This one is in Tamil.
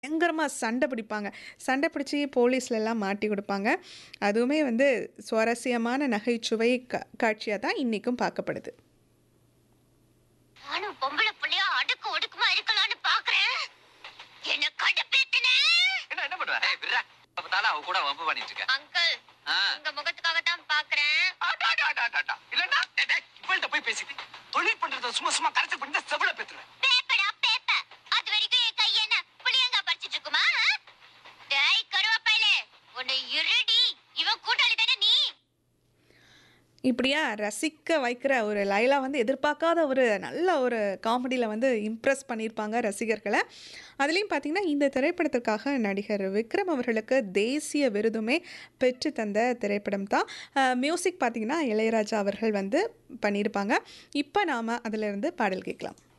பயங்கரமா சண்டை பிடிப்பாங்க. சண்டை பிடிச்சு போலீஸ்லலாம் மாட்டி குடுப்பாங்க. அதுவுமே வந்து சுவாரஸ்யமான நகைச்சுவை கா காட்சியா தான் இன்னைக்கும் பார்க்கப்படுது. நானும் பொம்பள புள்ளையா அடுக்கு ஒடுக்குமா இருக்கலாம்னு பாக்குறேன் என்ன கடுப்பேத்துன என்ன என்ன பண்ணுவ ஏய் விட்றா பார்த்தாலும் அவ கூட வம்பு பண்ணிட்டு இருக்க அங்கிள் ஆ. உங்க முகத்துக்காக தான் பாக்குறேன் ஆட்டா, ஆட்டா, ஆட்டா, ஆட்டா, ஆட்டா. இல்லன்னா டேய், டேய், இவள்ட்ட போய் பேசிட்டு தொழில் பண்றத சும்மா சும்மா கரைச்சு பண்ணி செவல பேத்துருவேன் பேப்படா பேப்ப அது வரைக்கும் என் கை என்ன புளியங்கா பறிச்சிட்டு இருக்குமா ஆ? டேய் கருவாப்பையிலே உன்னை இருடி இவன் கூட்டாளி தானே நீ இப்படியா ரசிக்க வைக்கிற ஒரு லைலா வந்து எதிர்பார்க்காத ஒரு நல்ல ஒரு காமெடியில வந்து இம்ப்ரெஸ் பண்ணியிருப்பாங்க ரசிகர்கள. அதுலயும் பார்த்தீங்கன்னா, இந்த திரைப்படத்திற்காக நடிகர் விக்ரம் அவர்களுக்கு தேசிய விருதுமே பெற்று தந்த திரைப்படம் தான். அ மியூசிக் பார்த்தீங்கன்னா, இளையராஜா அவர்கள் வந்து பண்ணியிருப்பாங்க. இப்ப நாம அதிலிருந்து பாடல் கேட்கலாம்.